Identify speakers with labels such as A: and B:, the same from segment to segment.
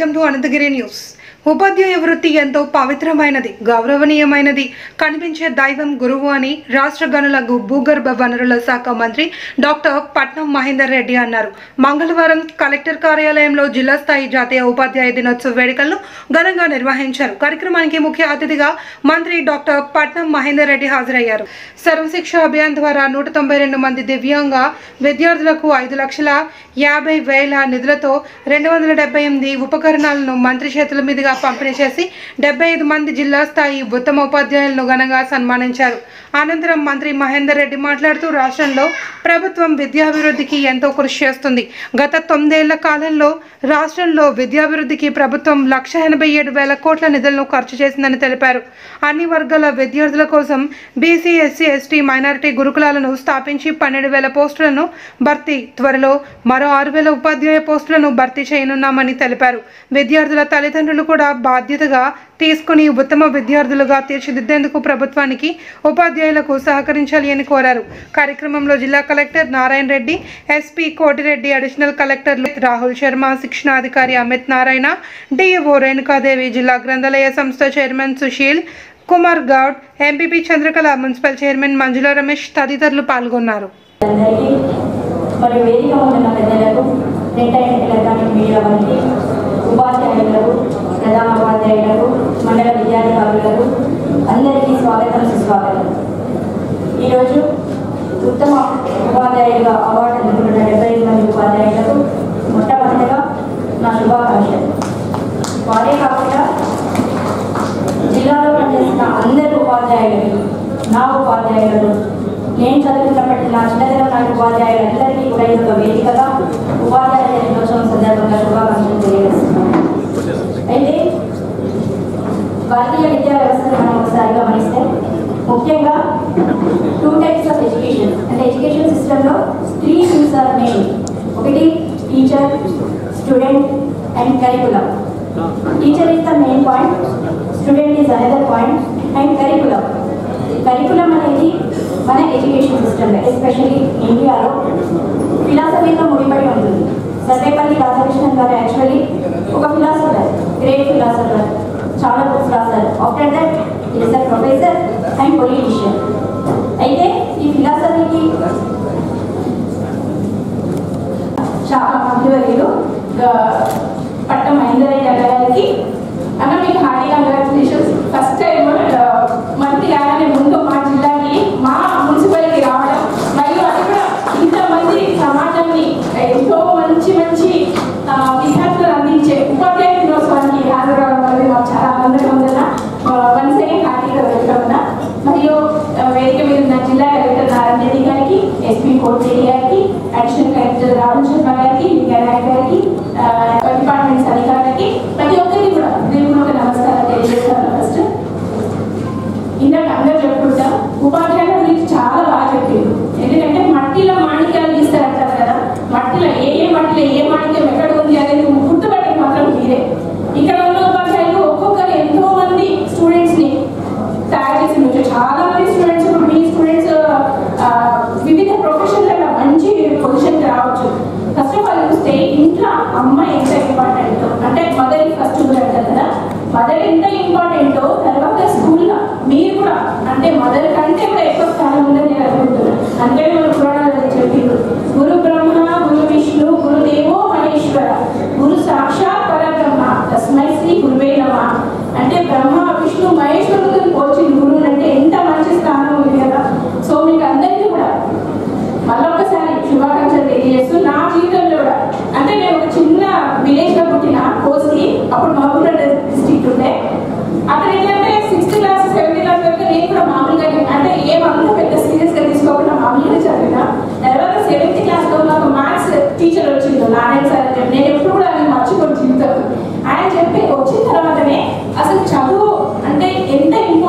A: Welcome to Anantagiri news ఉపాధ్యాయ వృత్తి ఎంతో పవిత్రమైనది గౌరవనీయమైనది కనిపించే దైవం గురువు అని రాష్ట్ర గనుల గు- భూగర్భ వనరుల శాఖ మంత్రి డాక్టర్ పట్నం మహేందర్ రెడ్డి అన్నారు మంగళవారం కలెక్టర్ కార్యాలయంలో జిల్లా స్థాయి జాతీయ ఉపాధ్యాయ దినోత్సవ వేడుకలను ఘనంగా నిర్వహించారు కార్యక్రమానికి ముఖ్య అతిథిగా మంత్రి డాక్టర్ పట్నం మహేందర్ రెడ్డి హాజరయ్యారు సర్వశిక్ష అభియాన్ ద్వారా నూట తొంభై రెండు మంది దివ్యాంగ విద్యార్థులకు ఐదు లక్షల యాభై వేల నిధులతో రెండు వందల డెబ్బై ఎనిమిది ఉపకరణాలను మంత్రి చేతుల మీదుగా పంపిణీ చేసి డెబ్బై ఐదు మంది జిల్లా స్థాయి ఉత్తమ ఉపాధ్యాయులను ఘనంగా సన్మానించారు అనంతరం మంత్రి మహేందర్ రెడ్డి మాట్లాడుతూ రాష్ట్రంలో ప్రభుత్వం విద్యాభివృద్ధికి ఎంతో కృషి చేస్తుంది గత తొమ్మిదేళ్ల కాలంలో రాష్ట్రంలో విద్యాభివృద్ధికి ప్రభుత్వం లక్ష ఎనభై ఏడు వేల కోట్ల నిధులను ఖర్చు చేసిందని తెలిపారు అన్ని వర్గాల విద్యార్థుల కోసం బీసీ ఎస్సీ ఎస్టీ మైనారిటీ గురుకులాలను స్థాపించి పన్నెండు వేల పోస్టులను భర్తీ త్వరలో మరో ఆరు వేల ఉపాధ్యాయ పోస్టులను భర్తీ చేయనున్నామని తెలిపారు విద్యార్థుల తల్లిదండ్రులు కూడా బాధ్యతగా తీసుకుని ఉత్తమ విద్యార్థులుగా తీర్చిదిద్దేందుకు ప్రభుత్వానికి ఉపాధ్యాయులకు సహకరించాలి అని కోరారు కార్యక్రమంలో జిల్లా collector Narayana Reddy SP Kotireddy additional కలెక్టర్లు రాహుల్ శర్మ శిక్షణాధికారి అమిత్ నారాయణ డిఓ రేణుకాదేవి జిల్లా గ్రంథాలయ సంస్థ chairman Sushil Kumar Goud MPP Chandrakala municipal chairman Manjula Ramesh తదితరులు పాల్గొన్నారు
B: అందరికీ మరియు వేదిక ఉన్న పెద్దలకు ప్రింట్ అండ్ ఎలక్ట్రానిక్ మీడియా వారికి ఉపాధ్యాయులకు ప్రధాన ఉపాధ్యాయులకు మండల విద్యాధికారులకు అందరికీ స్వాగతం సుస్వాగతం ఈరోజు ఉత్తమ ఉపాధ్యాయులుగా అవార్డు అందుకున్న డెబ్బై ఐదు మంది ఉపాధ్యాయులకు మొట్టమొదటిగా నా శుభాకాంక్షలు వారే కాకుండా జిల్లాలో పనిచేస్తున్న అందరు ఉపాధ్యాయులకి నా ఉపాధ్యాయులను నేను చదువుతున్నప్పటి నా చిన్నతనం నాటి ఉపాధ్యాయులందరికీ కూడా ఇది ఒక వేదికగా ఉపాధ్యాయ దినోత్సవం సందర్భంగా శుభాకాంక్షలు తెలియజేస్తున్నాను అయితే భారతీయ విద్యా వ్యవస్థను మనం ఒకసారి గమనిస్తే ముఖ్యంగా టూ టైప్స్ ఆఫ్ ఎడ్యుకేషన్ అంటే ఎడ్యుకేషన్ సిస్టంలో త్రీ థింగ్స్ ఆర్ మెయిన్ ఒకటి teacher student and curriculum teacher is the main point student is another point and curriculum curriculum అనేది మన ఎడ్యుకేషన్ సిస్టమ్ ఎస్పెషల్లీ ఇండియాలో ఫిలాసఫీతో ముడిపడి ఉంటుంది సర్వేపల్లి రాధాకృష్ణన్ గారు యాక్చువల్లీ ఒక ఫిలాసఫర్ గ్రేట్ ఫిలాసఫర్ చాలా బుక్స్ రాశారు after that is a professor and politician అయితే ఈ ఫిలాసఫీకి చాలా మంత్రివర్యులు పట్ట మహేందర్ రెడ్డి గారికి అన్న మీకు హార్డీ కంగ్రాచులేషన్స్ ఫస్ట్ టైం మంత్రి రాగానే ముందు మా జిల్లాకి మా మున్సిపాలిటీ రావడం మరియు అది కూడా ఇంతమంది సమాజాన్ని ఎంతో మంచి మంచి ఆ, విద్యార్థులు అందించే ఉపాధ్యాయ దినోత్సవానికి హాజరవడం అనేది మాకు చాలా ఆనందంగా ఉందన్న వన్ సెకండ్ హార్డీగా వెళ్తా ఉన్నా మరియు ఆ, వేదిక మీద ఉన్న జిల్లా కలెక్టర్ నారాయణ రెడ్డి గారికి ఎస్పీ కోటిరెడ్డి గారికి అడిషనల్ కలెక్టర్ రాహుల్ శర్మ గారికి విద్యానాయక్ గారికి ఆ, డిపార్ట్మెంట్స్ అధికారులకి ప్రతి ఒక్కరికి కూడా నేను ఒక నమస్కారం తెలియజేస్తాను ఫస్ట్ ఇందాక అందరూ చెప్పుకుంటా ఉపాధ్యాయుల గురించి చాలా బాగా చెప్పింది ఎందుకంటే మట్టిలో మాణిక్యాలు తీస్తారంటారు కదా మట్టిలో ఏ ఏ మట్టిలో ఏ మాణిక్యం ఎక్కడ ఉంది అనేది గుర్తుపట్టేది మాత్రం మీరే ఇక్కడ ఉన్న ఉపాధ్యాయులు ఒక్కొక్కరు ఎంతో మంది స్టూడెంట్స్ ని తయారు చేసి ఉంచారు చాలా మంది స్టూడెంట్స్ ఇప్పుడు మీ స్టూడెంట్స్ వివిధ ప్రొఫెషన్లలో మంచి పొజిషన్కి రావచ్చు ఫస్ట్ ఆఫ్ ఆల్ చూస్తే ఇంట్లో అమ్మ ఎంత ఇంపార్టెంట్ అంటే మదర్ ఫస్ట్ అంటారు కదా మదర్ ఎంత ఇంపార్టెంటో తర్వాత స్కూల్లో మీరు కూడా అంటే మదర్ కంటే కూడా ఎక్కువ స్థానం ఉందని నేను అనుకుంటున్నాను అందుకని మన పురాణాలు చెప్పిండు గురు బ్రహ్మ గురు విష్ణు గురుదేవో మహేశ్వర గురు సాక్షాత్ పరబ్రహ్మ తస్మై శ్రీ గురువే నమ అంటే బ్రహ్మ విష్ణు మహేశ్వరుడు పోల్చింది గురువు అంటే ఎంత మంచి స్థానం ఉంది కదా సో మీకు అందరికీ కూడా మళ్ళొకసారి శుభాకాంక్షలు తెలియజేస్తూ నా జీవితంలో కూడా అంటే నేను ఒక చిన్న విలేజ్ లో పుట్టిన కోసి అప్పుడు మహబూబ్నగర్ డిస్ట్రిక్ట్ ఉండే అక్కడ ఏంటంటే సిక్స్త్ క్లాస్ సెవెంత్ క్లాస్ వరకు నేను కూడా మామూలుగా అంటే ఏమంత పెద్ద సీరియస్ గా తీసుకోకుండా మామూలుగా చదివిన తర్వాత సెవెంత్ క్లాస్ లో నాకు మ్యాథ్స్ టీచర్ వచ్చింది నారాయణ సార్ అని చెప్పి నేను ఎప్పుడు కూడా ఆయన మర్చిపోయి జీవితం ఆయన చెప్పి వచ్చిన తర్వాతనే అసలు చదువు అంటే ఎంత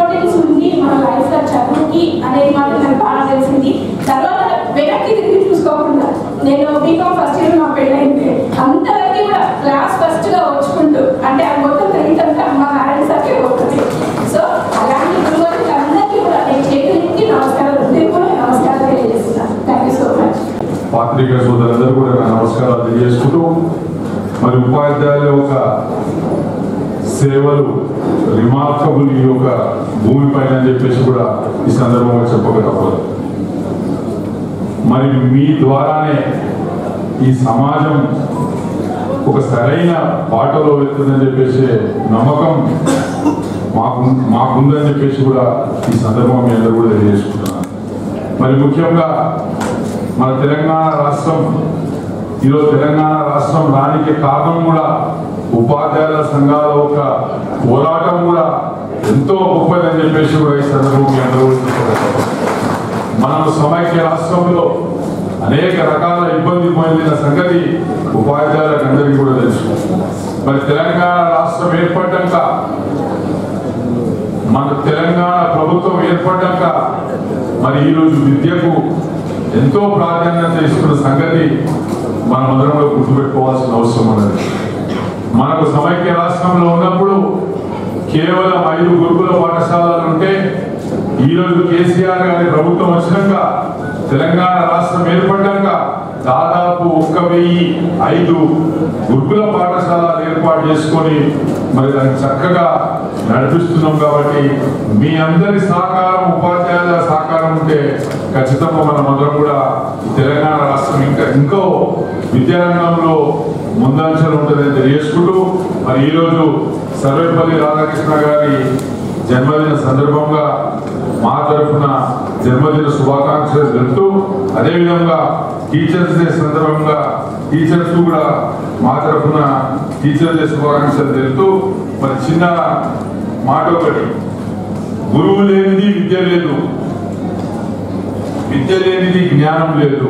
C: సేవలు రిమార్కబుల్ ఈ యొక్క భూమి పైన అని చెప్పేసి కూడా ఈ సందర్భంగా చెప్పక తప్పదు మరి మీ ద్వారానే ఈ సమాజం ఒక సరైన బాటలో వెళ్తుందని చెప్పేసి నమ్మకం మాకు మాకుందని చెప్పేసి కూడా ఈ సందర్భం మీ అందరూ కూడా తెలియజేసుకుంటున్నాను మరి ముఖ్యంగా మన తెలంగాణ రాష్ట్రం ఈరోజు తెలంగాణ రాష్ట్రం రానికి కారణం కూడా ఉపాధ్యాయుల సంఘాల ఒక పోరాటం కూడా ఎంతో గొప్పదని చెప్పేసి కూడా ఈ సందర్భం మీ అందరూ కూడా తెలుసుకోగలుగుతారు. మనం సమైక్య రాష్ట్రంలో అనేక రకాల ఇబ్బంది పొందిన సంగతి ఉపాధ్యాయులకు అందరికీ కూడా తెలుసు మరి తెలంగాణ రాష్ట్రం ఏర్పడ్డాక మన తెలంగాణ ప్రభుత్వం ఏర్పడ్డాక మరి ఈరోజు విద్యకు ఎంతో ప్రాధాన్యత ఇస్తున్న సంగతి మనం అందరం కూడా గుర్తుపెట్టుకోవాల్సిన అవసరం ఉన్నది మనకు సమైక్య రాష్ట్రంలో ఉన్నప్పుడు కేవలం ఐదు గురుకుల పాఠశాలలు ఉంటే ఈరోజు కేసీఆర్ గారి ప్రభుత్వం వచ్చినాక తెలంగాణ రాష్ట్రం ఏర్పడ్డాక దాదాపు ఒక్క వెయ్యి ఐదు గురుకుల పాఠశాలలు ఏర్పాటు చేసుకొని మరి దాన్ని చక్కగా నడిపిస్తున్నాం కాబట్టి మీ అందరి సహకారం ఉపాధ్యాయుల సహకారం ఉంటే ఖచ్చితంగా మనం అందరం కూడా ఈ తెలంగాణ రాష్ట్రం ఇంకా ఇంకో విద్యారంగంలో ముందంచెలు ఉంటుందని తెలియజేసుకుంటూ మరి ఈరోజు సర్వేపల్లి రాధాకృష్ణ గారి జన్మదిన సందర్భంగా మా తరఫున జన్మదిన శుభాకాంక్షలు తెలుపుతూ అదేవిధంగా టీచర్స్ డే సందర్భంగా టీచర్స్ కూడా మా తరఫున టీచర్స్ డే శుభాకాంక్షలు తెలుపుతూ మరి చిన్న మాట ఒకటి గురువు లేనిది విద్య లేదు విద్య లేనిది జ్ఞానం లేదు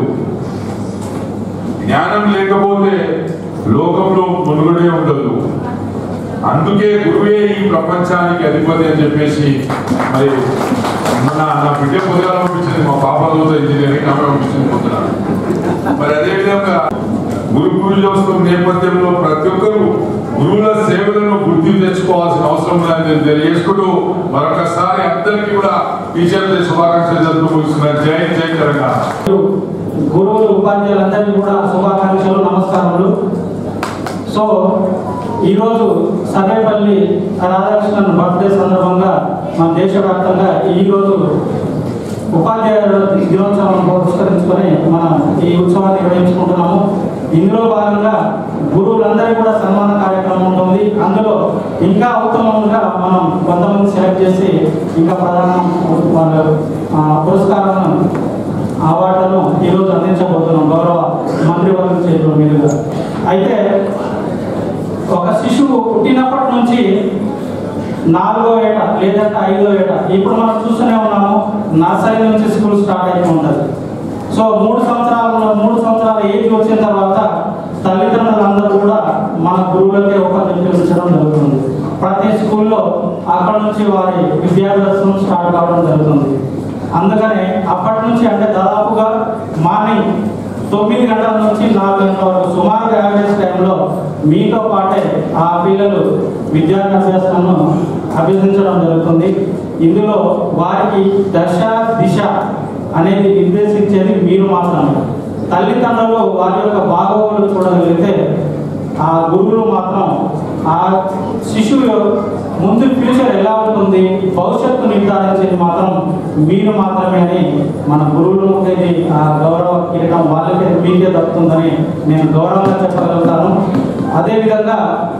C: జ్ఞానం లేకపోతే లోకంలో మునుగడే ఉండదు అందుకే గురువే ఈ ప్రపంచానికి అధిపతి అని చెప్పేసి మరి మన నా బిడ్డ పొద్దుగా పంపించింది మా పాపలతో ఇంజనీరింగ్ ఆమె పంపించింది పొద్దున మరి అదేవిధంగా గురు పూజోత్సవం నేపథ్యంలో ప్రతి ఒక్కరూ గురువుల సేవలను గుర్తు తెచ్చుకోవాల్సిన అవసరం ఉందని నేను తెలియజేసుకుంటూ మరొకసారి అందరికీ కూడా టీచర్ డే శుభాకాంక్షలు జరుపుతూ ముగిస్తున్నాను జై జై తెలంగాణ
D: గురువులు ఉపాధ్యాయులందరికీ కూడా శుభాకాంక్షలు నమస్కారములు సో ఈరోజు సర్వేపల్లి రాధాకృష్ణన్ బర్త్డే సందర్భంగా మన దేశవ్యాప్తంగా ఈరోజు ఉపాధ్యాయుల దినోత్సవం పురస్కరించుకొని మనం ఈ ఉత్సవాన్ని నిర్వహించుకుంటున్నాము ఇందులో భాగంగా గురువులందరికీ కూడా సన్మాన కార్యక్రమం ఉంటుంది అందులో ఇంకా ఉత్తమంగా మనం కొంతమంది సెలెక్ట్ చేసి ఇంకా ప్రధాన వాళ్ళ ఆ, పురస్కారాలను అవార్డులను ఈరోజు అందించబోతున్నాం గౌరవ మంత్రివర్గం చేతుల మీదుగా అయితే ఒక శిశువు పుట్టినప్పటి నుంచి నాలుగో ఏట లేదంటే ఐదో ఏట ఇప్పుడు మనం చూస్తూనే ఉన్నాము నర్సరీ నుంచి స్కూల్ స్టార్ట్ అయిపోయి ఉంటుంది సో మూడు సంవత్సరాల మూడు సంవత్సరాల ఏజ్ వచ్చిన తర్వాత తల్లిదండ్రులందరూ కూడా మన గురువులకే ఉపయోగించడం జరుగుతుంది ప్రతి స్కూల్లో అక్కడ నుంచి వారి విద్యాభ్యాసం స్టార్ట్ కావడం జరుగుతుంది అందుకనే అప్పటి నుంచి అంటే దాదాపుగా మార్నింగ్ తొమ్మిది గంటల నుంచి నాలుగు గంటల వరకు సుమారుగా యావరేజ్ టైంలో మీతో పాటే ఆ పిల్లలు విద్యాభ్యాసాలను అభ్యసించడం జరుగుతుంది ఇందులో వారికి దశ దిశ అనేది నిర్దేశించేది మీరు మాత్రమే తల్లిదండ్రులు వారి యొక్క బాగోగులు చూడగలిగితే ఆ గురువులు మాత్రం ఆ శిశువు ముందు ఫ్యూచర్ ఎలా ఉంటుంది భవిష్యత్తు నిర్ధారించేది మాత్రం మీరు మాత్రమే అని మన గురువులు ఉండేది ఆ గౌరవ కిరీటం వాళ్ళకే మీకే దక్కుతుందని నేను గౌరవంగా చెప్పగలుగుతాను అదేవిధంగా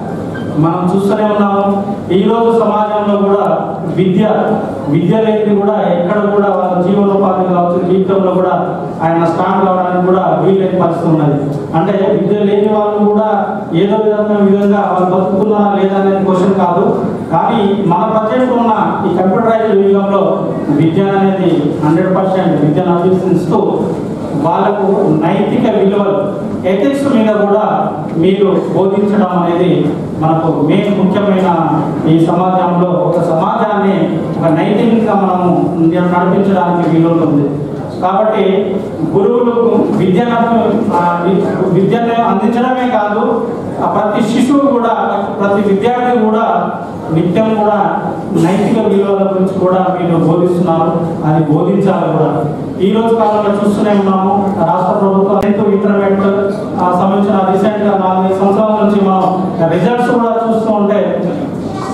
D: మనం చూస్తూనే ఉన్నాము ఈ రోజు సమాజంలో కూడా విద్య విద్య లేనిది కూడా ఎక్కడ కూడా వాళ్ళ జీవనోపాధి కావచ్చు జీవితంలో కూడా ఆయన స్టార్ట్ కావడానికి కూడా వీలైన పరిస్థితి ఉన్నది అంటే విద్య లేని వాళ్ళు కూడా ఏదో విధంగా విధంగా వాళ్ళు బతుకుతున్నారా లేదా అనేది క్వశ్చన్ కాదు కానీ మన బడ్జెట్ ఉన్న ఈ కంప్యూటరైజ్డ్ యుగంలో విద్య అనేది హండ్రెడ్ పర్సెంట్ విద్యను అభ్యసిస్తూ వాళ్ళకు నైతిక విలువలు ఎథిక్స్ మీద కూడా మీరు బోధించడం అనేది మనకు మెయిన్ ముఖ్యమైన ఈ సమాజంలో ఒక సమాజాన్ని ఒక నైతికంగా మనము నడిపించడానికి వీలుంటుంది కాబట్టి గురువులు విద్యను ఆ, వి- విద్యను అందించడమే కాదు ఆ ప్రతి శిశువు కూడా ప్రతి విద్యార్థి కూడా నిత్యం కూడా నైతిక విలువల గురించి కూడా మీరు బోధిస్తున్నారు అది బోధించాలి కూడా ఈ రోజు కాలంలో చూస్తూనే ఉన్నాము రాష్ట్ర ప్రభుత్వం ఎంతో ఇంటర్మీడియట్ సంబంధించిన రీసెంట్ గా నాలుగైదు సంవత్సరాల నుంచి మనం రిజల్ట్స్ కూడా చూస్తూ ఉంటే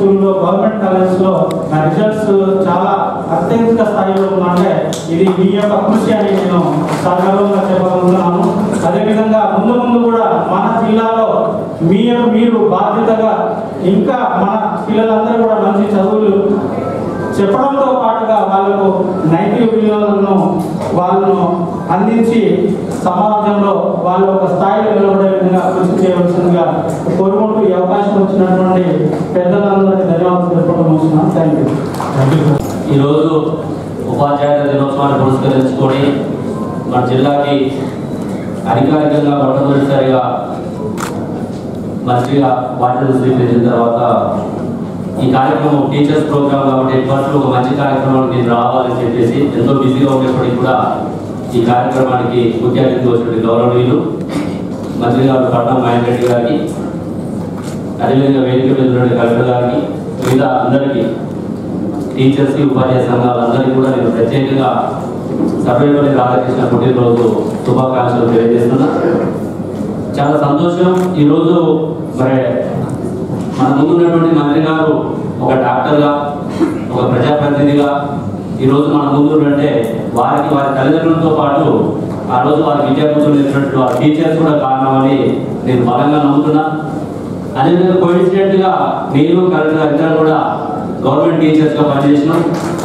D: స్కూల్లో గవర్నమెంట్ కాలేజెస్లో నా రిజల్ట్స్ చాలా అత్యధిక స్థాయిలో ఉందంటే ఇది మీ యొక్క కృషి అని నేను సగర్వంగా చెప్పగలుగుతున్నాను అదేవిధంగా ముందు ముందు కూడా మన జిల్లాలో మీరు మీరు బాధ్యతగా ఇంకా మన పిల్లలందరూ కూడా మంచి చదువులు చెప్పడంతో పాటుగా వాళ్ళకు నైతిక విలువలను వాళ్ళను అందించి సమాజంలో వాళ్ళ ఒక స్థాయిలో నిలబడే విధంగా కృషి చేయవలసిందిగా కోరుకుంటూ ఈ అవకాశం వచ్చినటువంటి పెద్దలందరికీ ధన్యవాదాలు తెలుపుకుంటూ ముగిస్తున్నాను థ్యాంక్ యూ
E: ఈరోజు ఉపాధ్యాయుల దినోత్సవాన్ని పురస్కరించుకొని మన జిల్లాకి అధికారికంగా మొట్టమొదటిసారిగా మంచిగా బాధ్యత స్వీకరించిన తర్వాత ఈ కార్యక్రమం టీచర్స్ ప్రోగ్రామ్ కాబట్టి ఫస్ట్ ఒక మంచి కార్యక్రమం నేను రావాలని చెప్పేసి ఎంతో బిజీగా ఉన్నప్పటికీ కూడా ఈ కార్యక్రమానికి ముఖ్య అతిథి వచ్చినటువంటి గౌరవనీయులు మంత్రి గారు పట్నం మహేందర్ రెడ్డి గారికి అదేవిధంగా వేదిక మీద ఉన్నటువంటి కలెక్టర్ గారికి మిగతా అందరికీ టీచర్స్కి ఉపాధ్యాయ సంఘాలందరికీ కూడా నేను ప్రత్యేకంగా సర్వేపల్లి రాధాకృష్ణ పుట్టినరోజు శుభాకాంక్షలు తెలియజేస్తున్నా చాలా సంతోషం ఈరోజు మరి మన ముందు ఉన్నటువంటి మంత్రి గారు ఒక డాక్టర్గా ఒక ప్రజాప్రతినిధిగా ఈరోజు మన ముందు అంటే వారికి వారి తల్లిదండ్రులతో పాటు ఆ రోజు వారి విద్యార్థులు నేర్చినట్టు వారి టీచర్స్ కూడా కారణమని నేను బలంగా నమ్ముతున్నా అదేవిధంగా కోయిన్సిడెంట్ గా నేను కరెక్ట్గా ఇద్దరు కూడా గవర్నమెంట్ టీచర్స్ గా పనిచేసినాం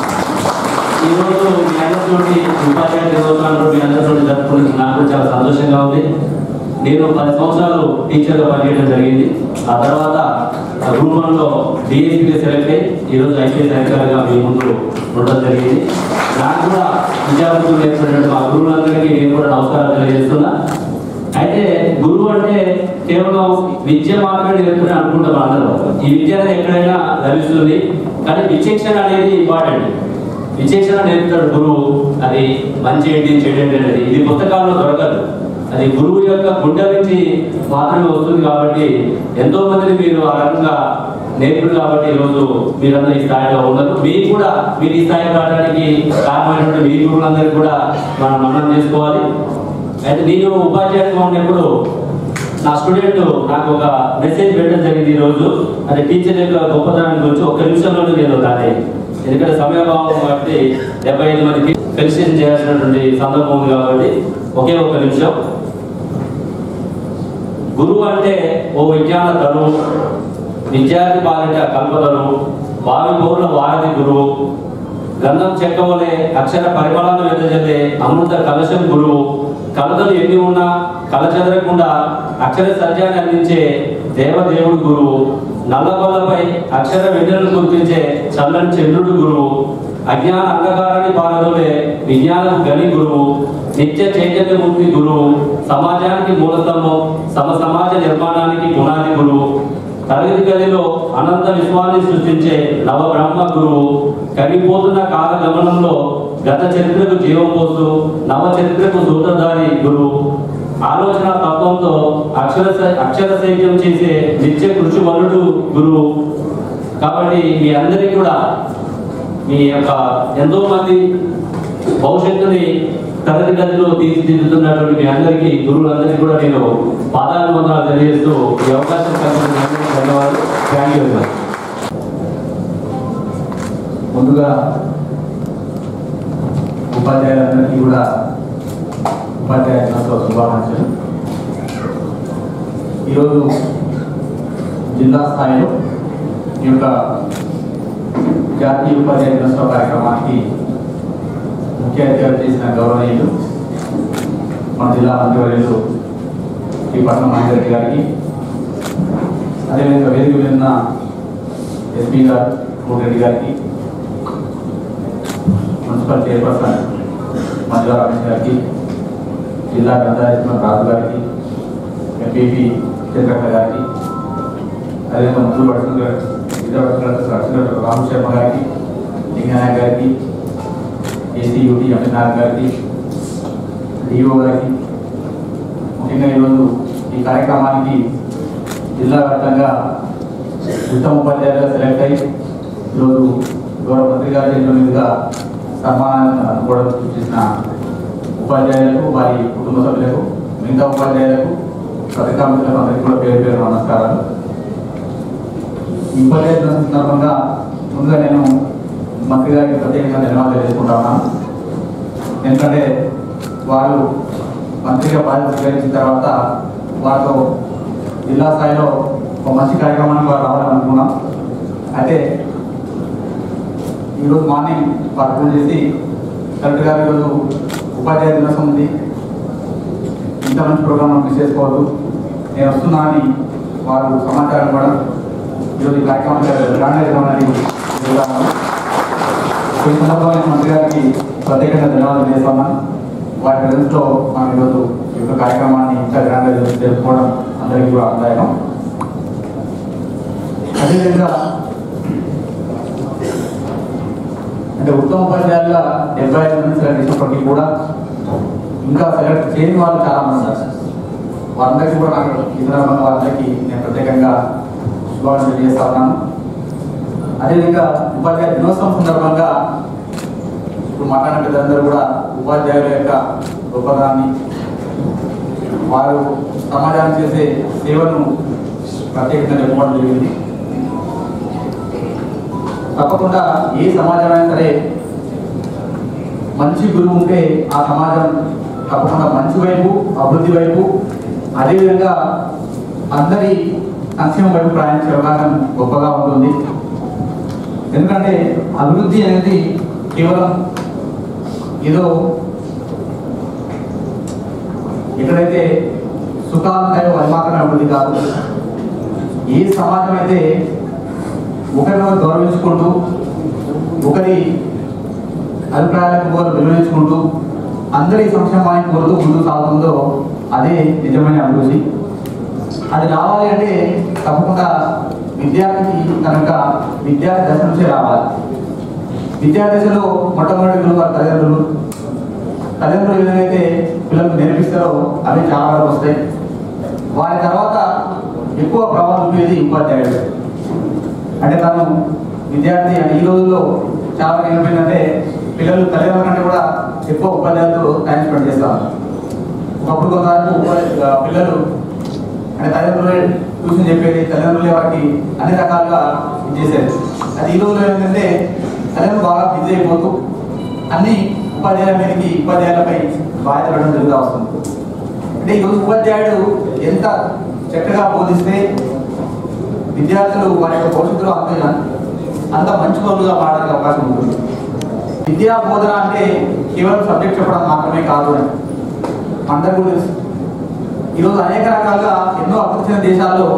E: ఈ రోజు మీ అందరితోటి ఉపాధ్యాయ దినోత్సవాలు మీ అందరితోటి జరుపుకుని నాకు చాలా సంతోషంగా ఉంది నేను పది సంవత్సరాలు టీచర్ గా పనిచేయడం జరిగింది ఆ తర్వాత గ్రూప్ వన్ లో డిఎస్పీగా సెలెక్ట్ అయ్యి ఈ రోజు ఐపీఎస్ అధికారిగా మీ ముందు ఉండడం జరిగింది నాకు కూడా విద్యార్థులు నేర్పినటువంటి మా గురువులందరికీ నేను కూడా నమస్కారాలు తెలియజేస్తున్నా అయితే గురువు అంటే కేవలం విద్య మాత్రమే నేర్పుని అనుకుంటాం అందరూ ఈ విద్య అనేది ఎక్కడైనా లభిస్తుంది కానీ విచక్షణ అనేది ఇంపార్టెంట్ విచక్షణ నేర్పుతాడు గురువు అది మంచి ఏంటి చెడు ఏంటి అనేది ఇది పుస్తకాల్లో దొరకదు అది గురువు యొక్క గుండె నుంచి మాత్రమే వస్తుంది కాబట్టి ఎంతో మందిని మీరు ఆ రకంగా నేర్పుడు కాబట్టి ఈరోజు మీరందరూ ఈ స్థాయిలో ఉన్నారు మీకు కూడా మీరు ఈ స్థాయికి రావడానికి కారణమైనటువంటి మీ గురువులందరికీ కూడా మనం మన్నం చేసుకోవాలి అయితే నేను ఉపాధ్యాయుడిగా ఉన్నప్పుడు నా స్టూడెంట్ నాకు ఒక మెసేజ్ పెట్టడం జరిగింది ఈ రోజు అది టీచర్ యొక్క గొప్పతనాన్ని గురించి ఒక నిమిషంలోనే నేను దాన్ని ఎందుకంటే సమయభావం కాబట్టి డెబ్బై ఐదు మందికి ఫెలిసిటేషన్ చేయాల్సినటువంటి సందర్భం ఉంది కాబట్టి ఒకే ఒక నిమిషం గురువు అంటే ఓ విజ్ఞాన తరువు విద్యార్థి పాలిట కల్పతరు భావి పౌరుల వారధి గురువు గంధం చెక్కవలే అక్షర పరిమళాన్ని వెదజల్లే అమృత కలశం గురువు కలతలు ఎన్ని ఉన్నా కలచెదరకుండా అక్షర సత్యాన్ని అందించే దేవదేవుడు గురువు నల్లగొల్లపై అక్షర వెన్నెలను కురిపించే చల్లని చంద్రుడు గురువు అజ్ఞాన అంధకారాన్ని పారదోలే విజ్ఞానం గని గురువు నిత్య చైతన్యమూర్తి గురువు సమాజానికి మూలస్తంభం సమ సమాజ నిర్మాణానికి పునాది గురువు తరగతి గదిలో అనంత విశ్వాన్ని సృష్టించే నవ బ్రహ్మ గురువు కరిగిపోతున్న కాల గమనంలో గత చరిత్రకు జీవం పోస్తూ నవ చరిత్రకు సూత్రధారి గురువు ఆలోచన తత్వంతో అక్షర స- అక్షర సైక్యం చేసే నిత్య కృషి వలుడు గురువు కాబట్టి మీ అందరికీ కూడా మీ యొక్క ఎంతో మంది భవిష్యత్తుని తరగతి గదిలో తీర్చిదిద్దుతున్నటువంటి మీ అందరికీ గురువులందరికీ కూడా నేను పాదాల వందనాలు తెలియజేస్తూ ఈ అవకాశం కలిగిన మీ అందరికీ ధన్యవాదాలు థ్యాంక్ యూ వెరీ మచ్
F: ముందుగా ఉపాధ్యాయులందరికీ కూడా ఉపాధ్యాయ దినోత్సవ శుభాకాంక్షలు ఈరోజు జిల్లా స్థాయిలో ఈ యొక్క జాతీయ ఉపాధ్యాయ దినోత్సవ కార్యక్రమానికి ముఖ్య అతిథిగా చేసిన గౌరవనీయులు మన జిల్లా మంత్రివర్యులు శ్రీ పట్నం మహేందర్ రెడ్డి గారికి అదేవిధంగా వేదిక మీద ఉన్న ఎస్పీ గారు కోటిరెడ్డి గారికి మున్సిపల్ చైర్పర్సన్ మధుర రమేష్ గారికి జిల్లా గ్రంథాలయ రాజు గారికి ఎంపీపీ చంద్రక్క గారికి అదేవిధంగా ముందు పడుతున్న ఇతర రామ్ శర్మ గారికి లింగనాయక్ గారికి ఏసీయూటీ అమితనాథ్ గారికి డిఓ గారికి ముఖ్యంగా ఈరోజు ఈ కార్యక్రమానికి జిల్లా వ్యాప్తంగా ఉత్తమ ఉపాధ్యాయులుగా సెలెక్ట్ అయ్యి ఈరోజు గౌరవ మంత్రి గారి చేతుల మీదుగా సన్మానాన్ని అందుకోవడం చేసిన ఉపాధ్యాయులకు వారి కుటుంబ సభ్యులకు మిగతా ఉపాధ్యాయులకు పత్రికా మిత్రులకు అందరికీ కూడా పేరు పేరు నమస్కారాలు ఈ ఉపాధ్యాయ దినోత్సవం సందర్భంగా ముందుగా నేను మంత్రి గారికి ప్రత్యేకంగా ధన్యవాదాలు తెలుసుకుంటా ఉన్నాను ఎందుకంటే వారు మంత్రిగా బాధ్యత స్వీకరించిన తర్వాత వారితో జిల్లా స్థాయిలో ఒక మంచి కార్యక్రమానికి వారు రావాలనుకున్నాం అయితే ఈరోజు మార్నింగ్ వారు ఫోన్ చేసి కలెక్టర్ గారు ఈరోజు ఉపాధ్యాయ దినోత్సవం ఉంది ఇంత మంచి ప్రోగ్రామ్ మిస్ చేసుకోవద్దు నేను వస్తున్నా అని వారు సమాచారం కూడా ఈరోజు ఈ కార్యక్రమానికి రాణి ఈ సందర్భంగా నేను మంత్రి గారికి ప్రత్యేకంగా ధన్యవాదాలు చేస్తున్నాను వారి ప్రజెన్స్లో మనం ఈరోజు ఈ యొక్క కార్యక్రమాన్ని ఇంకా గ్రాండ్గా జరుపుకోవడం అందరికీ కూడా ఆదాయం అదేవిధంగా అంటే ఉత్తమ ఉపాధ్యాయులుగా డెబ్బై ఐదు మంది సెలెక్ట్ చేసినప్పటికీ కూడా ఇంకా సెలెక్ట్ చేయని వాళ్ళు చాలా మంది ఉన్నారు వారందరికీ కూడా నాకు ఈ సందర్భంగా వారందరికీ నేను ప్రత్యేకంగా శుభాకాంక్షలు తెలియజేస్తా ఉన్నాను అదేవిధంగా ఉపాధ్యాయ దినోత్సవం సందర్భంగా ఇప్పుడు మాట్లాడిన పెద్దలందరూ కూడా ఉపాధ్యాయుల యొక్క గొప్పదాన్ని వారు సమాజానికి చేసే సేవను ప్రత్యేకంగా చెప్పుకోవడం జరిగింది తప్పకుండా ఏ సమాజమైనా సరే మంచి గురువు ఉంటే ఆ సమాజం తప్పకుండా మంచి వైపు అభివృద్ధి వైపు అదేవిధంగా అందరి సంక్షేమం వైపు ప్రయాణించే అవకాశం గొప్పగా ఉంటుంది ఎందుకంటే అభివృద్ధి అనేది కేవలం ఏదో ఎక్కడైతే సుఖాలు ఉంటాయో అది మాత్రమే అభివృద్ధి కాదు ఏ సమాజం అయితే ఒకరినొకరు గౌరవించుకుంటూ ఒకరి అభిప్రాయాలకు కూడా విలువించుకుంటూ అందరి సంక్షేమాన్ని కోరుతూ ముందుకు సాగుతుందో అదే నిజమైన అభివృద్ధి అది రావాలి అంటే తప్పకుండా విద్యార్థికి కనుక విద్యార్థి దశ నుంచే రావాలి విద్యార్థి దశలో మొట్టమొదటి గురువు వారి తల్లిదండ్రులు తల్లిదండ్రులు ఏదైతే పిల్లలకు నేర్పిస్తారో అవి చాలా వరకు వస్తాయి వారి తర్వాత ఎక్కువ ప్రభావం చూపేది ఉపాధ్యాయుడు అంటే తను విద్యార్థి అంటే ఈ రోజుల్లో చాలా వరకు ఏమైపోయిందంటే పిల్లలు తల్లిదండ్రుల కంటే కూడా ఎక్కువ ఉపాధ్యాయులతో టైం స్పెండ్ చేస్తారు ఒకప్పుడు కొంతవరకు ఉపాధ్యాయ పిల్లలు అంటే తల్లిదండ్రులే ట్యూషన్ చెప్పేది తల్లిదండ్రులే వారికి అన్ని రకాలుగా ఇది చేసేది అది ఈ రోజులో ఏంటంటే తల్లిదండ్రులు బాగా బిజీ అయిపోతూ అన్ని ఉపాధ్యాయుల మీదకి ఉపాధ్యాయులపై బాధ్యత పెట్టడం జరుగుతూ వస్తుంది అంటే ఈరోజు ఉపాధ్యాయుడు ఎంత చక్కగా బోధిస్తే విద్యార్థులు వారి యొక్క భవిష్యత్తులో అంత అంత మంచి పనులుగా మారడానికి అవకాశం ఉంటుంది విద్యా బోధన అంటే కేవలం సబ్జెక్ట్ చెప్పడం మాత్రమే కాదు అని అందరికీ కూడా తెలుసు ఈరోజు అనేక రకాలుగా ఎన్నో అభివృద్ధి చెందిన దేశాల్లో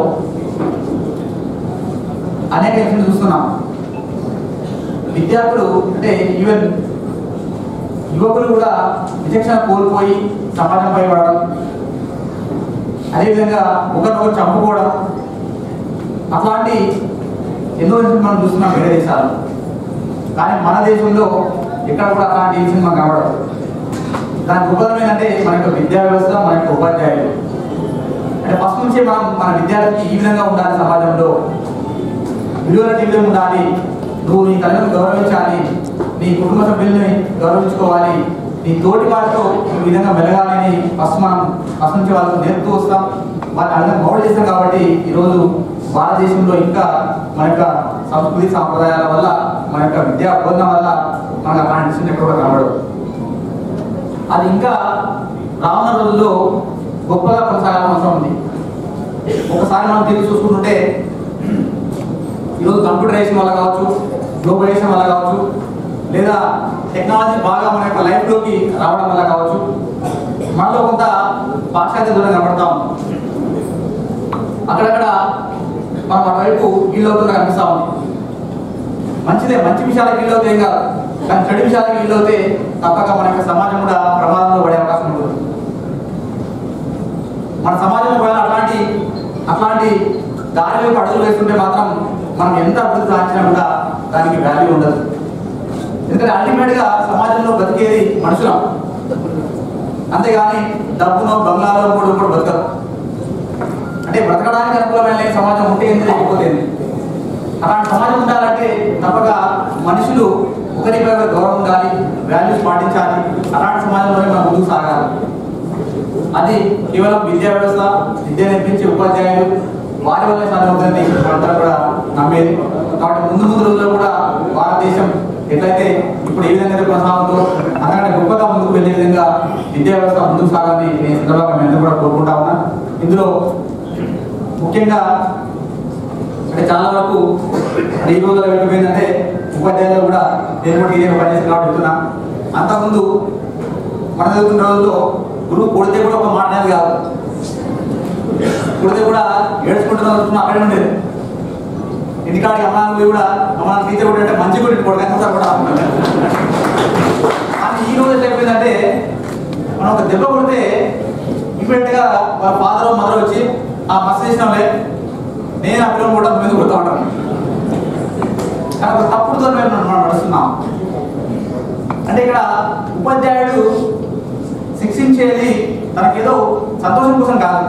F: అనేక విషయాలు చూస్తున్నాం విద్యార్థులు అంటే ఈవెన్ యువకులు కూడా విచక్షణ కోల్పోయి సమాజంపై పడడం అదేవిధంగా ఒకరినొకరు చంపుకోవడం అట్లాంటి ఎన్నో విషయాలు మనం చూస్తున్నాం వేరే దేశాలు కానీ మన దేశంలో ఎక్కడ కూడా అలాంటి విషయం మనకు కనబడదు దాని గొప్పదనం ఏంటంటే మన యొక్క విద్యా వ్యవస్థ మన యొక్క ఉపాధ్యాయులు అంటే ఫస్ట్ నుంచే మనం మన విద్యార్థికి ఈ విధంగా ఉండాలి సమాజంలో విలువల జీవితం ఉండాలి నువ్వు నీ తల్లిని గౌరవించాలి నీ కుటుంబ సభ్యుల్ని గౌరవించుకోవాలి నీ తోటి వారితో ఈ విధంగా మెలగాలని ఫస్ట్ మనం ఫస్ట్ నుంచి వాళ్ళకు నేర్పుతూ వస్తాం వాళ్ళని అర్థం మౌడు చేస్తాం కాబట్టి ఈరోజు భారతదేశంలో ఇంకా మన యొక్క సంస్కృతి సాంప్రదాయాల వల్ల మన యొక్క విద్యా బోధన వల్ల మనకు అలాంటి విషయం ఎక్కడ కూడా కనబడదు అది ఇంకా రానున్న రోజుల్లో గొప్పగా కొనసాగాల్సిన అవసరం ఉంది ఒకసారి మనం తిరిగి చూసుకుంటుంటే ఈరోజు కంప్యూటరైజేషన్ వల్ల కావచ్చు గ్లోబలైజేషన్ వల్ల కావచ్చు లేదా టెక్నాలజీ బాగా మన యొక్క లైఫ్లోకి రావడం వల్ల కావచ్చు మనలో కొంత పాశ్చాత్య దూరం కనబడతా ఉంది అక్కడక్కడ మనం అటువైపు వీళ్ళవుతున్న కనిపిస్తా ఉంది మంచిదే మంచి విషయాలకు వీళ్ళవుతే ఏం కాదు కానీ చెడు విషయాలకు వీళ్ళవుతే తప్పక మన యొక్క సమాజం కూడా ప్రమాదంలో పడే అవకాశం ఉంటుంది మన సమాజంలో ఒకవేళ అట్లాంటి అట్లాంటి దారి వైపు అడుగులు వేస్తుంటే మాత్రం మనం ఎంత అభివృద్ధి సాధించినా కూడా దానికి వాల్యూ ఉండదు ఎందుకంటే అల్టిమేట్ గా సమాజంలో బతికేది మనుషులం అంతేగాని డబ్బునో బంగ్లాలో కూడా కూడా బతకదు అంటే బ్రతకడానికి అనుకూలమైన సమాజం ఉంటే ఏంది లేకపోతే ఏంది. అలాంటి సమాజం ఉండాలంటే తప్పక మనుషులు ఒకరిపై ఒకరు గౌరవం ఉండాలి వాల్యూస్ పాటించాలి అలాంటి సమాజంలోనే మనం ముందుకు సాగాలి అది కేవలం విద్యా వ్యవస్థ విద్య నేర్పించే ఉపాధ్యాయులు వారి వల్ల సాధ్యమవుతుంది మనందరం కూడా నమ్మేది కాబట్టి ముందు ముందు రోజుల్లో కూడా భారతదేశం ఎట్లయితే ఇప్పుడు ఏ విధంగా అయితే కొనసాగుతుందో అంతకంటే గొప్పగా ముందుకు వెళ్ళే విధంగా విద్యా వ్యవస్థ ముందుకు సాగాలని నేను ఈ సందర్భంగా మీ అందరూ కూడా కోరుకుంటా ఉన్నా ఇందులో ముఖ్యంగా అంటే చాలా వరకు అంటే ఈ రోజుల్లో వెళ్ళిపోయిందంటే ఉపాధ్యాయులు కూడా నేను కూడా ఇదే పనిచేస్తాను కాబట్టి చెప్తున్నా అంతకుముందు మన చదువుకున్న రోజుల్లో గురువు కొడితే కూడా ఒక మాట అనేది కాదు కొడితే కూడా ఏడ్చుకుంటున్నా వస్తున్నా అక్కడే ఉండేది ఇంటికాడికి అమ్మాయి పోయి కూడా అమ్మ టీచర్ కూడా అంటే మంచి కూడా కొడుకు ఎంత కూడా కానీ ఈ రోజు ఎట్లయిపోయిందంటే మనం ఒక దెబ్బ కొడితే ఇమ్మీడియట్గా వాళ్ళ ఫాదర్ మదర్ వచ్చి ఆ మస్తు చేసినాంలే నేను ఆ పిల్లలు కూడా మీద కొడుతూ ఉంటాను కానీ ఒక తప్పుడుతో మేము మనం నడుస్తున్నాం అంటే ఇక్కడ ఉపాధ్యాయుడు శిక్షించేది తనకేదో సంతోషం కోసం కాదు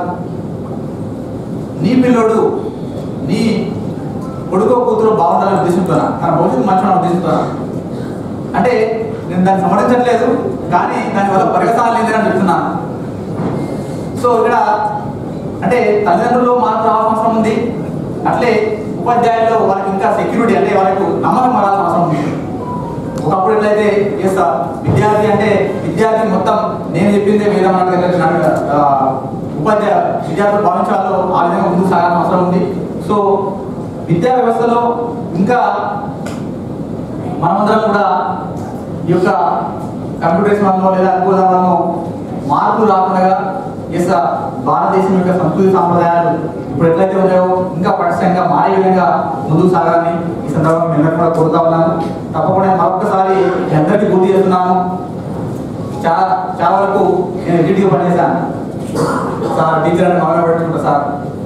F: నీ పిల్లోడు నీ కొడుకో కూతురు బాగుండాలని ఉద్దేశంతోనా తన భవిష్యత్తు మంచి ఉద్దేశంతోనా అంటే నేను దాన్ని సమర్థించట్లేదు కానీ దాని వల్ల పరిగసాలు లేదని చెప్తున్నాను సో ఇక్కడ అంటే తల్లిదండ్రులు మార్పు రావాల్సిన అవసరం ఉంది అట్లే ఉపాధ్యాయుల్లో వాళ్ళకి ఇంకా సెక్యూరిటీ అంటే వాళ్ళకు నమ్మకం రావాల్సిన అవసరం ఉంది ఒకప్పుడు ఎట్లయితే ఎస్ సార్ విద్యార్థి అంటే విద్యార్థి మొత్తం నేను చెప్పిందే వేదం అన్నట్టుగా ఆ, ఉపాధ్యాయ విద్యార్థులు భావించాలో ఆ విధంగా ముందుకు సాగాల్సిన అవసరం ఉంది సో విద్యా వ్యవస్థలో ఇంకా మనమందరం కూడా ఈ యొక్క కంప్యూటర్స్ వల్ల లేదా అనుకూల వల్ల మార్పులు రాకుండా ఎస్ భారతదేశం యొక్క సంస్కృతి సాంప్రదాయాలు ఇప్పుడు ఎట్లయితే ఉన్నాయో ఇంకా పటిష్టంగా మారే విధంగా ముందుకు సాగాలని ఈ సందర్భంగా మీ అందరికీ కూడా కోరుతా ఉన్నాను తప్పకుండా మరొకసారి మీ అందరికీ గుర్తు చేస్తున్నాను చాలా చాలా వరకు నేను ఎడిట్గా పనిచేశాను సార్ టీచర్ అని మొదలు పెట్టుకుంటా సార్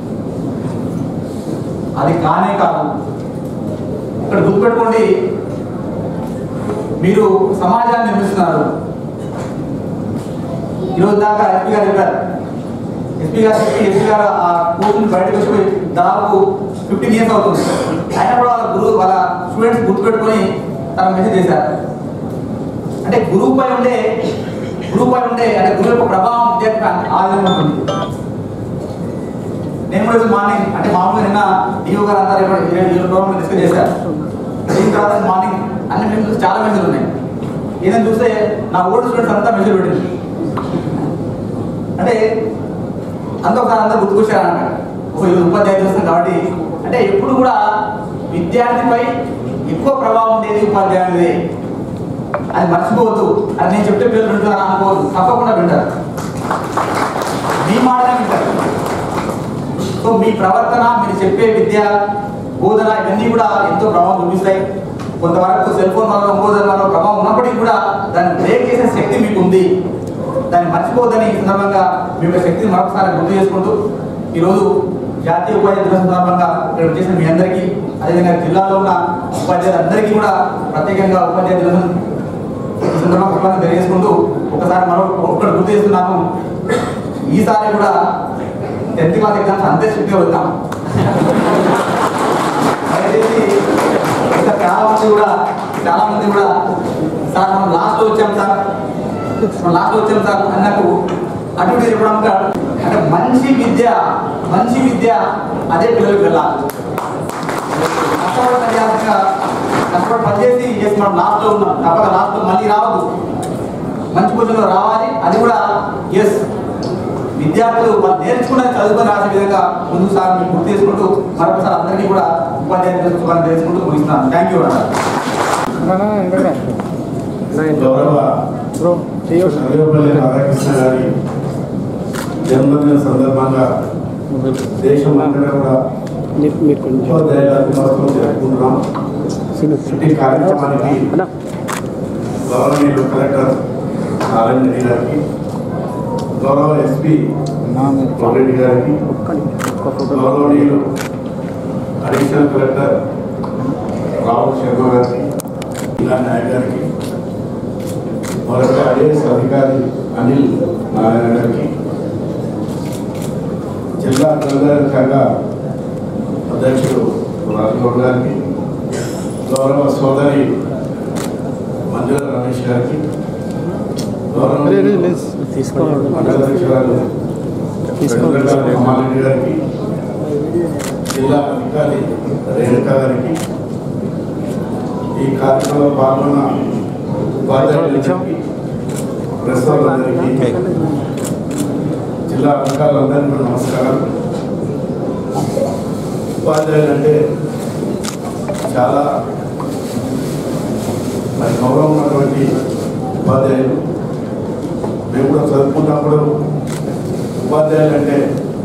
F: అది కానే కాదు ఇక్కడ గుర్తుపెట్టుకోండి మీరు సమాజాన్ని నిర్మిస్తున్నారు ఈరోజు దాకా ఎస్పీ గారు చెప్పారు ఎస్పీ గారు చెప్పి ఎస్పీ గారు ఆ కోర్సుని బయటకు వచ్చి దాదాపు ఫిఫ్టీన్ ఇయర్స్ అవుతుంది అయినా కూడా వాళ్ళ గురువు వాళ్ళ స్టూడెంట్స్ గుర్తుపెట్టుకొని తన మెసేజ్ చేశారు అంటే గురువుపై ఉండే గురువుపై ఉండే అంటే గురువు యొక్క ప్రభావం విద్యార్థి ఆ విధంగా ఉంటుంది నేను కూడా మార్నింగ్ అంటే మామూలుగా నిన్న డిఓ గారు అంతా రేపు ప్రోగ్రామ్ డిస్కస్ చేశారు దీని తర్వాత మార్నింగ్ అన్ని మెసేజ్ చాలా మెసేజ్ ఉన్నాయి ఏదైనా చూస్తే నా ఓల్డ్ స్టూడెంట్స్ అంతా మెసేజ్ పెట్టింది అంటే అంత ఒకసారి అంతా గుర్తుకొచ్చారు అన్నమాట ఒక ఇది ఉపాధ్యాయ దివసం కాబట్టి అంటే ఎప్పుడు కూడా విద్యార్థిపై ఎక్కువ ప్రభావం ఉండేది ఉపాధ్యాయుడిదే అది మర్చిపోవద్దు అది నేను చెప్తే పిల్లలు వింటారు అనుకోవద్దు తప్పకుండా వింటారు మీ మాటనే వింటారు సో మీ ప్రవర్తన మీరు చెప్పే విద్య బోధన ఇవన్నీ కూడా ఎంతో ప్రభావం చూపిస్తాయి కొంతవరకు సెల్ ఫోన్ వల్ల ఇంకోదన వల్ల ప్రభావం ఉన్నప్పటికీ కూడా దాన్ని బ్రేక్ చేసే శక్తి మీకు ఉంది దాన్ని మర్చిపోవద్దని ఈ సందర్భంగా మీ యొక్క శక్తిని మరొకసారి గుర్తు చేసుకుంటూ ఈరోజు జాతీయ ఉపాధ్యాయ దివసం సందర్భంగా ఇక్కడ వచ్చేసిన మీ అందరికీ అదేవిధంగా జిల్లాలో ఉన్న ఉపాధ్యాయులందరికీ కూడా ప్రత్యేకంగా ఉపాధ్యాయ దివసం ఈ సందర్భంగా శుభాకాంక్షలు తెలియజేసుకుంటూ ఒకసారి మరో ఒక్కటి గుర్తు చేస్తున్నాను ఈసారి కూడా టెన్త్ క్లాస్ ఎగ్జామ్స్ అంతే స్ట్రిక్ట్గా వెళ్తాం దయచేసి ఇంకా చాలా మంది కూడా చాలా మంది కూడా సార్ మనం లాస్ట్లో వచ్చాం సార్ మనం లాస్ట్లో వచ్చాం సార్ అన్నకు అటు ఇటు చెప్పడం కాదు అంటే మంచి విద్య మంచి విద్య అదే పిల్లలకు వెళ్ళాలి కష్టపడి పనిచేయాల్సిన కష్టపడి పనిచేసి చేసి మనం లాస్ట్లో ఉన్నాం తప్పక లాస్ట్లో మళ్ళీ రావద్దు మంచి పొజిషన్లో రావాలి అది కూడా ఎస్ విద్యార్థులు వాళ్ళు నేర్చుకున్నది చదువుకొని రాసే విధంగా ముందుకు సార్ మీకు గుర్తు చేసుకుంటూ మరొకసారి అందరికీ కూడా ఉపాధ్యాయులు తెలుసుకోవాలని తెలుసుకుంటూ ముగిస్తున్నాను థ్యాంక్ యూ
G: గౌరవ సర్వేపల్లి రాధాకృష్ణ గారి జన్మదిన సందర్భంగా దేశం అంతటా కూడా ఉపాధ్యాయుల దినోత్సవం జరుపుకుంటున్నాం ఈ కార్యక్రమానికి గౌరవనీయులు కలెక్టర్ నారాయణ రెడ్డి గారికి గౌరవ ఎస్పీ రెడ్డి గారికి గౌరవనీయులు అడిషనల్ కలెక్టర్ రావు శర్మ గారికి ఇలా నాయక్ గారికి మరొక ఐఏఎస్ అధికారి అనిల్ నారాయణ గారికి జిల్లా గ్రంథాలయ శాఖ అధ్యక్షుడు రాజగౌడ్ గారికి గౌరవ సోదరి మంజుల రమేష్ గారికి గౌరవ మండల అధ్యక్షురాలు చంద్రకాంత్ కుమారెడ్డి గారికి జిల్లా అధికారి రేణుక గారికి ఈ కార్యక్రమంలో పాల్గొన్న ఉపాధ్యాయులకి ప్రస్తుతాలందరికీ జిల్లా అధికారులందరికీ కూడా నమస్కారం ఉపాధ్యాయులు అంటే చాలా మరి గౌరవం ఉన్నటువంటి ఉపాధ్యాయులు మేము కూడా చదువుకున్నప్పుడు ఉపాధ్యాయులు అంటే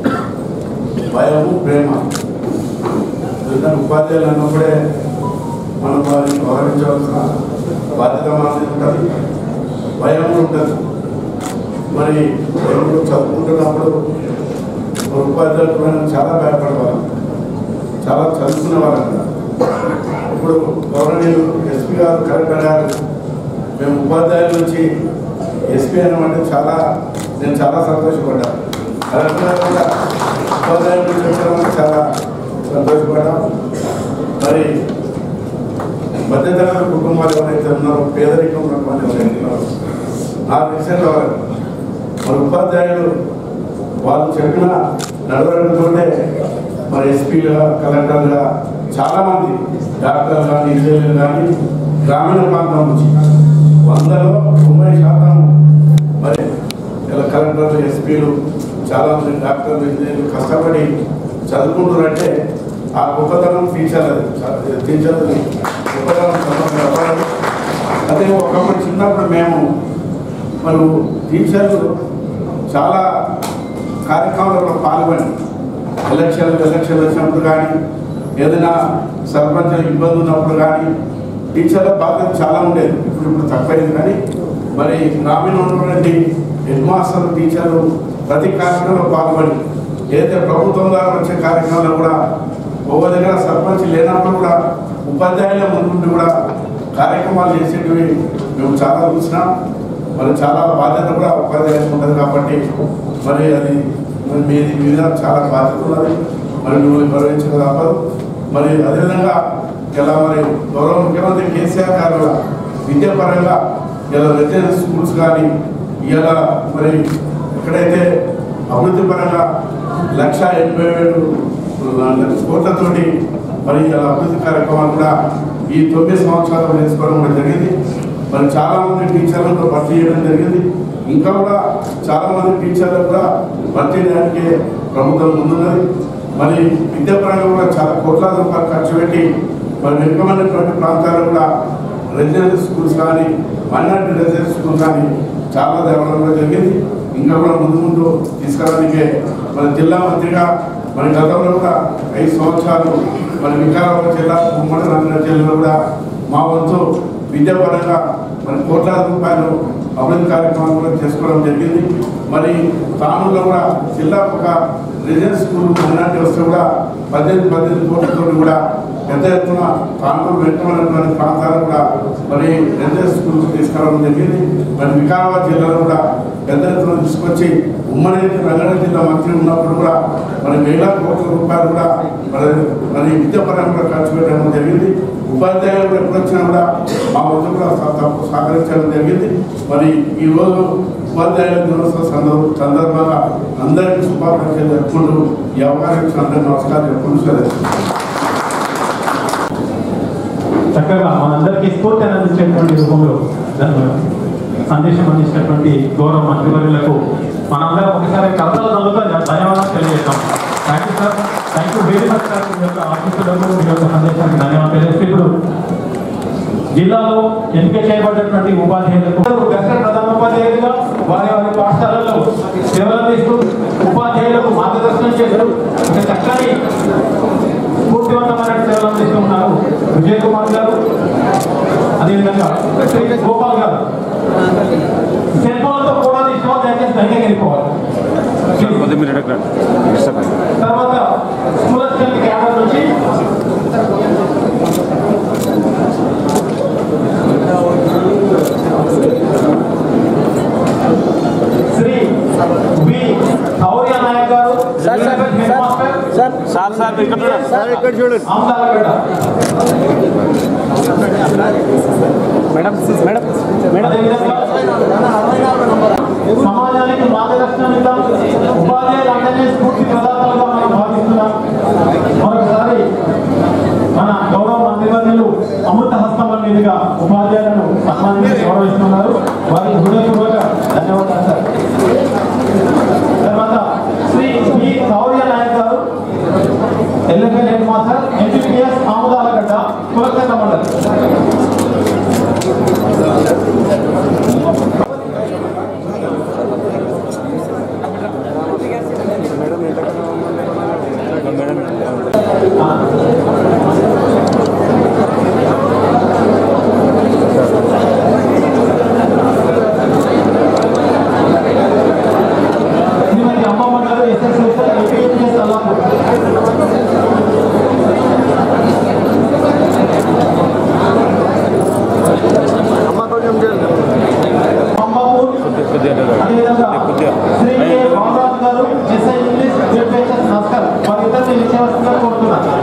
G: భయము ప్రేమ ఎందుకంటే ఉపాధ్యాయులు అన్నప్పుడే మనం వారిని గౌరవించవలసిన బాధ్యత మనది ఉంటుంది భయం ఉంటుంది మరి మేము కూడా చదువుకుంటున్నప్పుడు మన ఉపాధ్యాయులు మనం చాలా భయపడేవాళ్ళం చాలా చదువుకునే వాళ్ళం ఇప్పుడు గవర్నర్ ఎస్పీ గారు కలెక్టర్ గారు మేము ఉపాధ్యాయుల నుంచి ఎస్పీ అనమంటే చాలా నేను చాలా సంతోషపడ్డాను కలెక్టర్ గారు కూడా ఉపాధ్యాయుల నుంచి వచ్చామని చాలా సంతోషపడ్డాం మరి మధ్యతరగతి కుటుంబాలు ఎవరైతే ఉన్నారో పేదరికం ఉన్నటువంటి ఎవరైతే ఉన్నారో నాకు తెలిసిన మరి ఉపాధ్యాయులు వాళ్ళు చెప్పిన నడవడంతోనే మరి ఎస్పీలుగా కలెక్టర్గా చాలామంది డాక్టర్లు కానీ ఇంజనీర్లు కానీ గ్రామీణ ప్రాంతం నుంచి వందలో తొంభై శాతం మరి ఇలా కలెక్టర్లు ఎస్పీలు చాలామంది డాక్టర్లు ఇంజనీర్లు కష్టపడి చదువుకుంటున్నారంటే ఆ గొప్పతనం టీచర్ అది టీచర్ గొప్పతనం చదవాలి అదే ఒకప్పుడు చిన్నప్పుడు మేము మరి టీచర్లు చాలా కార్యక్రమాలలో పాల్గొని ఎలక్షన్లు ఎలక్షన్లు వచ్చినప్పుడు కానీ ఏదైనా సర్పంచ్ ఇబ్బంది ఉన్నప్పుడు కానీ టీచర్ల బాధ్యత చాలా ఉండేది ఇప్పుడు ఇప్పుడు తక్కువైంది కానీ మరి గ్రామీణ ఉన్నటువంటి హెడ్ మాస్టర్ టీచర్లు ప్రతి కార్యక్రమంలో పాల్గొని ఏదైతే ప్రభుత్వం ద్వారా వచ్చే కార్యక్రమాల్లో కూడా ఒక్కో దగ్గర సర్పంచ్ లేనప్పుడు కూడా ఉపాధ్యాయుల ముందు కూడా కార్యక్రమాలు చేసేటివి మేము చాలా చూసినాం మరి చాలా బాధ్యత కూడా ఉపాధ్యాయులకు ఉంటుంది కాబట్టి మరి అది మరి మీది మీద చాలా బాధ్యత ఉన్నది మరి మిమ్మల్ని గౌరవించక తప్పదు మరి అదేవిధంగా ఇలా మరి గౌరవ ముఖ్యమంత్రి కేసీఆర్ గారు కూడా విద్యాపరంగా ఇలా వెటనరీ స్కూల్స్ కానీ ఇలా మరి ఎక్కడైతే అభివృద్ధి పరంగా లక్ష ఎనభై వేలు కోట్లతోటి మరి ఇలా అభివృద్ధి కార్యక్రమాలు కూడా ఈ తొమ్మిది సంవత్సరాలు నేర్చుకోవడం కూడా జరిగింది మరి చాలా మంది టీచర్లతో భర్తీ చేయడం జరిగింది ఇంకా కూడా చాలా మంది టీచర్లు కూడా భర్తీ చేయడానికి ప్రభుత్వం ముందున్నది మరి విద్యాపరంగా కూడా చాలా కోట్లాది రూపాయలు ఖర్చు పెట్టి మరి వెనుకమైనటువంటి ప్రాంతాలు కూడా రెసిడెన్షియల్ స్కూల్స్ కానీ మైనార్టీ రెసిడెన్షియల్ స్కూల్స్ కానీ చాలా డెవలప్మెంట్ జరిగింది ఇంకా కూడా ముందు ముందు తీసుకురావడానికే మన జిల్లా మంత్రిగా మన గతంలో కూడా ఐదు సంవత్సరాలు మన వికారాబాద్ జిల్లా ఉమ్మడి రంగారెడ్డి జిల్లాలో కూడా మా వంతు విద్యాపరంగా మన కోట్లాది రూపాయలు అభివృద్ధి కార్యక్రమాలు కూడా చేసుకోవడం జరిగింది మరి తానులో కూడా జిల్లా ఒక రెసిడెన్స్ స్కూల్ మైనార్టీ వస్తే కూడా పద్దెనిమిది పద్దెనిమిది కోట్లతో కూడా పెద్ద ఎత్తున ప్రాంతం వెంటబడినటువంటి ప్రాంతాలు కూడా మరి రెసిడెన్స్ స్కూల్స్ తీసుకురావడం జరిగింది మరి వికారాబాద్ జిల్లాలో కూడా పెద్ద ఎత్తున తీసుకొచ్చి ఉమ్మడి రంగారెడ్డి జిల్లా మంత్రి ఉన్నప్పుడు కూడా మరి వేల కోట్ల రూపాయలు కూడా మరి మరి విద్యాపరంగా కూడా ఖర్చు పెట్టడం జరిగింది ఉపాధ్యాయులు కూడా ఎప్పుడు వచ్చినా కూడా మా వద్ద కూడా సహ- తప్ప- సహకరించడం జరిగింది మరి ఈ రోజు ఉపాధ్యాయుల దినోత్సవ సందర్భ సందర్భంగా అందరికీ శుభాకాంక్షలు చెప్పుకుంటూ ఈ అవకాశం ఇచ్చిన అందరికీ నమస్కారం చెప్పుకుంటూ సెలవు
D: చక్కగా మనందరికీ స్ఫూర్తి అందించేటువంటి రూపంలో దాన్ని సందేశం అందించినటువంటి గౌరవ మంత్రివర్యులకు మనందరం ఒకసారి కథల నలుగుతా ధన్యవాదాలు తెలియజేస్తాం thank you sir thank you very much sir మీ యొక్క ఆశీస్సులకు మీ యొక్క సందేశానికి ధన్యవాదాలు తెలియజేస్తూ ఇప్పుడు జిల్లాలో ఎంపిక చేయబడినటువంటి ఉపాధ్యాయులకు దశ ప్రధాన ఉపాధ్యాయులుగా వారి వారి పాఠశాలల్లో సేవలు అందిస్తూ ఉపాధ్యాయులకు మార్గదర్శనం చేస్తూ ఒక చక్కని పూర్తివంతమైన సేవలు అందిస్తూ ఉన్నారు విజయ్ కుమార్ గారు అదేవిధంగా శ్రీ గోపాల్ గారు సెల్ ఫోన్లతో కూడా తీసుకో దయచేసి బయటకు వెళ్ళిపోవాలి తర్వాత స్కూల్ అసిస్టెంట్ క్యాడర్ నుంచి Shri B Shourya Nayak garu
H: sir, sir,
D: headmaster
H: sir sir sir ఇక్కడ చూడండి సార్ ఇక్కడ చూడండి
D: ఆమదాలపేట
H: మేడం మేడం మేడం
D: అదేవిధంగా సమాజానికి మార్గదర్శనం ఇద్దాం ఉపాధ్యాయులు అందరినీ స్ఫూర్తి ప్రదాతలుగా మనం భావిస్తున్నాం మరొక LFL headmaster MPPS Amudalagadda Kulachandra మండలి శ్రీమతి అమ్మమ్మ గారు ఎస్ఎస్ ఎంపీఎస్ అల్లాపూర్ అమ్మపూర్ అదేవిధంగా శ్రీ కె రామరాజు గారు ఎస్ఐ ఇంగ్లీష్ లిటరేచర్ నస్కర్ వారిద్దరిని విషయవస్తుగా కోరుతున్నారు